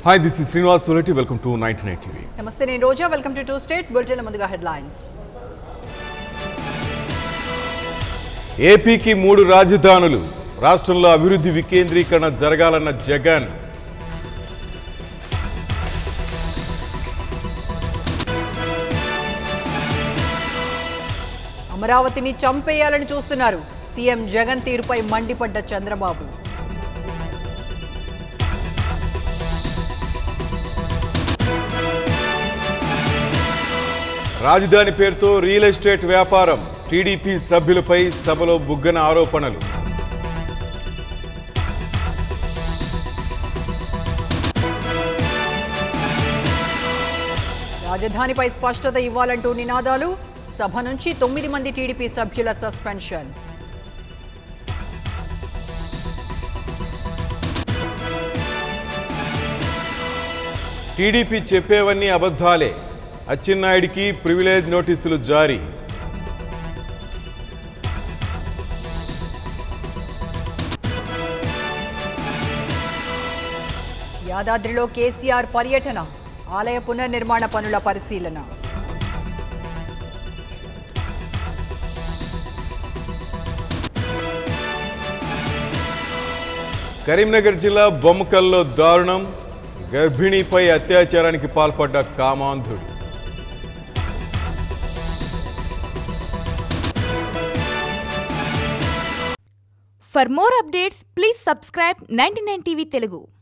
Hi this is Srinivas Solati welcome to ninety nine TV నమస్తే నేను Roja welcome to two states bulletin ముందుగా headlines ఏపీకి మూడు రాజధానులు రాష్ట్రంలో అభివృద్ధి వికేంద్రీకరణ జరగాలన్న జగన్ అమరావతిని చంపేయాలని చూస్తున్నారు సీఎం జగన్ తీరుపై మండిపడ్డ చంద్రబాబు రాజధాని పేరుతో రియల్ ఎస్టేట్ వ్యాపారం టీడీపీ సభ్యులపై సభలో బుగ్గన ఆరోపణలు రాజధానిపై స్పష్టత ఇవ్వాలంటూ నినాదాలు సభ నుంచి తొమ్మిది మంది టీడీపీ సభ్యుల సస్పెన్షన్ టీడీపీ చెప్పేవన్నీ అబద్ధాలే అచ్చెన్నాయుడికి ప్రివిలేజ్ నోటీసులు జారీ యాదాద్రిలో కేసీఆర్ పర్యటన ఆలయ పునర్నిర్మాణ పనుల పరిశీలన కరీంనగర్ జిల్లా బొమ్మకల్లో దారుణం గర్భిణీపై అత్యాచారానికి పాల్పడ్డ కామాంధుడు For more updates, please subscribe 99 TV Telugu.